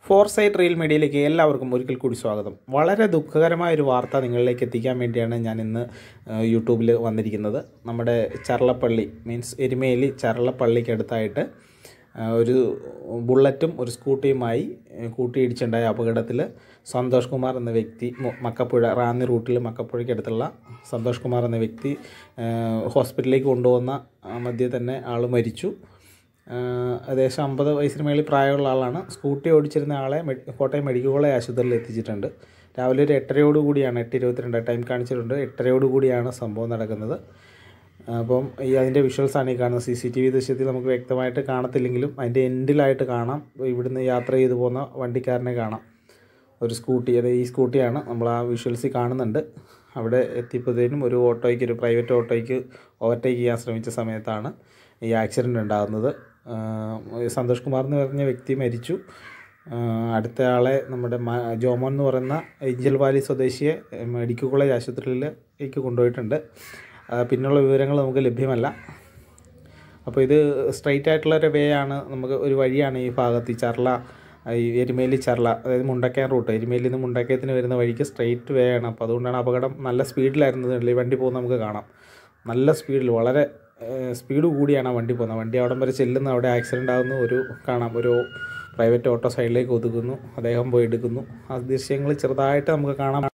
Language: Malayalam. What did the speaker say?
ഫോർ സൈറ്റ് റീൽ മീഡിയയിലേക്ക് എല്ലാവർക്കും ഒരിക്കൽ കൂടി സ്വാഗതം വളരെ ദുഃഖകരമായ ഒരു വാർത്ത നിങ്ങളിലേക്ക് എത്തിക്കാൻ വേണ്ടിയാണ് ഞാൻ ഇന്ന് യൂട്യൂബിൽ വന്നിരിക്കുന്നത് നമ്മുടെ ചർളപ്പള്ളി മീൻസ് എരുമേലി ചർളപ്പള്ളിക്കടുത്തായിട്ട് ആ, ഒരു ബുള്ളറ്റും ഒരു സ്കൂട്ടിയുമായി ഏ, കൂട്ടിയിടിച്ചുണ്ടായ അപകടത്തിൽ സന്തോഷ് കുമാർ എന്ന വ്യക്തി മു- മക്കപ്പുഴ റാന്നി റൂട്ടിൽ മക്കപ്പുഴയ്ക്കടുത്തുള്ള സന്തോഷ് കുമാർ എന്ന വ്യക്തി ഏ, ഹോസ്പിറ്റലിലേക്ക് കൊണ്ടുവന്ന ആ, മധ്യേ തന്നെ ആൾ മരിച്ചു ആഹ് ഏകദേശം അമ്പത് വയസ്സിന് മേളിൽ പ്രായമുള്ള ആളാണ് സ്കൂട്ടി ഓടിച്ചിരുന്ന ആളെ മെ- കോട്ടയം മെഡിക്കൽ കോളേജ് ആശുപത്രിയിൽ എത്തിച്ചിട്ടുണ്ട് രാവിലെ ഒരു എട്ടരയോട് കൂടിയാണ് എട്ട് ഇരുപത്തിരണ്ട് ടൈം കാണിച്ചിട്ടുണ്ട് എട്ടരയോട് കൂടിയാണ് സംഭവം നടക്കുന്നത് അപ്പം ഈ അതിൻ്റെ വിഷ്വൽസാണ് ഈ കാണുന്നത് സി സി ടി വി ദൃശ്യത്തിൽ നമുക്ക് വ്യക്തമായിട്ട് കാണത്തില്ലെങ്കിലും അതിൻ്റെ എൻഡിലായിട്ട് കാണാം ഇവിടുന്ന് യാത്ര ചെയ്തു പോകുന്ന വണ്ടിക്കാരനെ കാണാം ഒരു സ്കൂട്ടി അതായത് ഈ സ്കൂട്ടിയാണ് നമ്മൾ ആ വിഷ്വൽസിൽ കാണുന്നുണ്ട് അവിടെ എത്തിയപ്പോഴത്തേനും ഒരു ഓട്ടോയ്ക്ക് ഒരു പ്രൈവറ്റ് ഓട്ടോയ്ക്ക് ഓവർടേക്ക് ചെയ്യാൻ ശ്രമിച്ച സമയത്താണ് ഈ ആക്സിഡൻ്റ് ഉണ്ടാകുന്നത് ആഹ് സന്തോഷ് കുമാർ എന്ന് പറഞ്ഞ വ്യക്തി മരിച്ചു ആഹ് അടുത്ത ആളെ നമ്മുടെ മ- ജോമോൻ എന്ന് പറയുന്ന ഏഞ്ചൽ വാലി സ്വദേശിയെ മെഡിക്കൽ കോളേജ് ആശുപത്രിയിലേക്ക് കൊണ്ടുപോയിട്ടുണ്ട് ആഹ് പിന്നുള്ള വിവരങ്ങൾ നമുക്ക് ലഭ്യമല്ല അപ്പോൾ ഇത് സ്ട്രൈറ്റ് ആയിട്ടുള്ള ഒരു വേ ആണ് നമുക്ക് ഒരു വഴിയാണ് ഈ ഭാഗത്ത് ഈ ചർല ഈ എരുമേലി ചർല അതായത് മുണ്ടക്കയം റൂട്ട് എരുമേലിയിൽ നിന്ന് മുണ്ടക്കയത്തിന് വരുന്ന വഴിക്ക് സ്ട്രൈറ്റ് വേ ആണ് അപ്പോൾ അതുകൊണ്ടാണ് അപകടം നല്ല സ്പീഡിലായിരുന്നത് ഈ വണ്ടി പോകുന്നത് നമുക്ക് കാണാം നല്ല സ്പീഡിൽ വളരെ സ്പീഡ് കൂടിയാണ് ആ വണ്ടി പോകുന്നത് വണ്ടി അവിടം വരെ ചെല്ലുന്ന അവിടെ ആക്സിഡൻ്റ് ആകുന്നു ഒരു കാണാം ഒരു പ്രൈവറ്റ് ഓട്ടോ സൈഡിലേക്ക് ഒതുക്കുന്നു അദ്ദേഹം പോയി എടുക്കുന്നു ആ ദൃശ്യങ്ങൾ ചെറുതായിട്ട് നമുക്ക് കാണാം